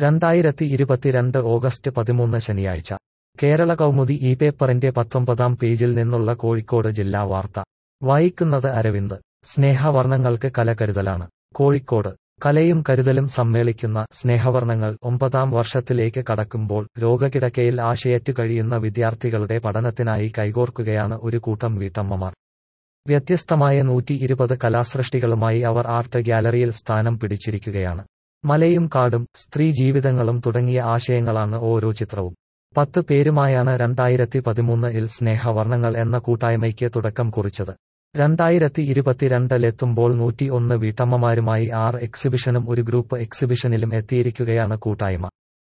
രണ്ടായിരത്തി ഇരുപത്തിരണ്ട് ഓഗസ്റ്റ് പതിമൂന്ന് ശനിയാഴ്ച കേരള കൗമുദി ഈ പേപ്പറിന്റെ പത്തൊമ്പതാം പേജിൽ നിന്നുള്ള കോഴിക്കോട് ജില്ലാ വാർത്ത വായിക്കുന്നത് അരവിന്ദ് സ്നേഹവർണ്ണങ്ങൾക്ക് കല കരുതലാണ് കോഴിക്കോട് കലയും കരുതലും സമ്മേളിക്കുന്ന സ്നേഹവർണ്ണങ്ങൾ ഒമ്പതാം വർഷത്തിലേക്ക് കടക്കുമ്പോൾ രോഗകിടക്കയിൽ ആശയറ്റു കഴിയുന്ന വിദ്യാർത്ഥികളുടെ പഠനത്തിനായി കൈകോർക്കുകയാണ് ഒരു കൂട്ടം വീട്ടമ്മമാർ വ്യത്യസ്തമായ നൂറ്റി ഇരുപത് കലാസൃഷ്ടികളുമായി അവർ ആർട്ട് ഗ്യാലറിയിൽ സ്ഥാനം പിടിച്ചിരിക്കുകയാണ് മലയും കാടും സ്ത്രീ ജീവിതങ്ങളും തുടങ്ങിയ ആശയങ്ങളാണ് ഓരോ ചിത്രവും പത്ത് പേരുമായാണ് രണ്ടായിരത്തി പതിമൂന്നിൽ സ്നേഹവർണ്ണങ്ങൾ എന്ന കൂട്ടായ്മയ്ക്ക് തുടക്കം കുറിച്ചത് രണ്ടായിരത്തി ഇരുപത്തിരണ്ടിലെത്തുമ്പോൾ നൂറ്റി ഒന്ന് വീട്ടമ്മമാരുമായി ആറ് എക്സിബിഷനും ഒരു ഗ്രൂപ്പ് എക്സിബിഷനിലും എത്തിയിരിക്കുകയാണ് കൂട്ടായ്മ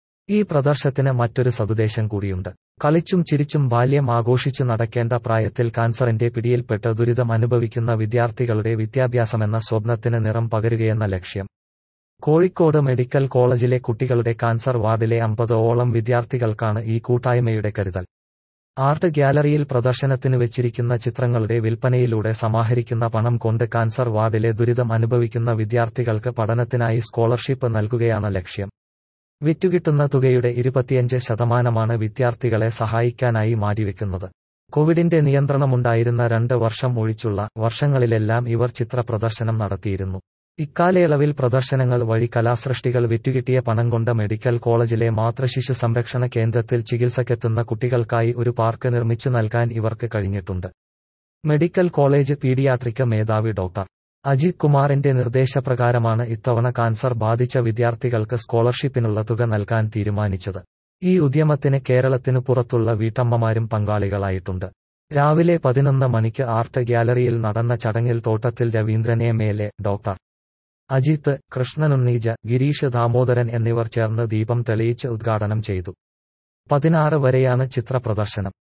ഈ പ്രദർശനത്തിന് മറ്റൊരു സതുദ്ദേശം കൂടിയുണ്ട് കളിച്ചും ചിരിച്ചും ബാല്യം ആഘോഷിച്ചു നടക്കേണ്ട പ്രായത്തിൽ കാൻസറിന്റെ പിടിയിൽപ്പെട്ട് ദുരിതം അനുഭവിക്കുന്ന വിദ്യാർത്ഥികളുടെ വിദ്യാഭ്യാസമെന്ന സ്വപ്നത്തിന് നിറം പകരുകയെന്ന ലക്ഷ്യം കോഴിക്കോട് മെഡിക്കൽ കോളേജിലെ കുട്ടികളുടെ കാൻസർ വാർഡിലെ അമ്പതോളം വിദ്യാർത്ഥികൾക്കാണ് ഈ കൂട്ടായ്മയുടെ കരുതൽ ആർട്ട് ഗ്യാലറിയിൽ പ്രദർശനത്തിന് വെച്ചിരിക്കുന്ന ചിത്രങ്ങളുടെ വിൽപ്പനയിലൂടെ സമാഹരിക്കുന്ന പണം കൊണ്ട് കാൻസർ വാർഡിലെ ദുരിതം അനുഭവിക്കുന്ന വിദ്യാർത്ഥികൾക്ക് പഠനത്തിനായി സ്കോളർഷിപ്പ് നൽകുകയാണ് ലക്ഷ്യം വിറ്റുകിട്ടുന്ന തുകയുടെ ഇരുപത്തിയഞ്ച് ശതമാനമാണ് വിദ്യാർത്ഥികളെ സഹായിക്കാനായി മാറ്റിവെക്കുന്നത് കോവിഡിന്റെ നിയന്ത്രണമുണ്ടായിരുന്ന രണ്ട് വർഷം ഒഴിച്ചുള്ള വർഷങ്ങളിലെല്ലാം ഇവർ ചിത്ര പ്രദർശനം നടത്തിയിരുന്നു ഇക്കാലയളവിൽ പ്രദർശനങ്ങൾ വഴി കലാസൃഷ്ടികൾ വിറ്റുകിട്ടിയ പണം കൊണ്ട് മെഡിക്കൽ കോളേജിലെ മാതൃശിശു സംരക്ഷണ കേന്ദ്രത്തിൽ ചികിത്സക്കെത്തുന്ന കുട്ടികൾക്കായി ഒരു പാർക്ക് നിർമ്മിച്ചു നൽകാൻ ഇവർക്ക് കഴിഞ്ഞിട്ടുണ്ട് മെഡിക്കൽ കോളേജ് പീഡിയാട്രിക് മേധാവി ഡോക്ടർ അജിത് കുമാറിന്റെ നിർദ്ദേശപ്രകാരമാണ് ഇത്തവണ കാൻസർ ബാധിച്ച വിദ്യാർത്ഥികൾക്ക് സ്കോളർഷിപ്പിനുള്ള തുക നൽകാൻ തീരുമാനിച്ചത് ഈ ഉദ്യമത്തിന് കേരളത്തിനു പുറത്തുള്ള വീട്ടമ്മമാരും പങ്കാളികളായിട്ടുണ്ട് രാവിലെ പതിനൊന്ന് മണിക്ക് ആർട്ട് ഗ്യാലറിയിൽ നടന്ന ചടങ്ങിൽ തോട്ടത്തിൽ Raveendran M L A doctor Ajith കൃഷ്ണനുണ്ണീജ ഗിരീഷ് ദാമോദരൻ എന്നിവർ ചേർന്ന് ദീപം തെളിയിച്ച് ഉദ്ഘാടനം ചെയ്തു പതിനാറ് വരെയാണ് ചിത്ര പ്രദർശനം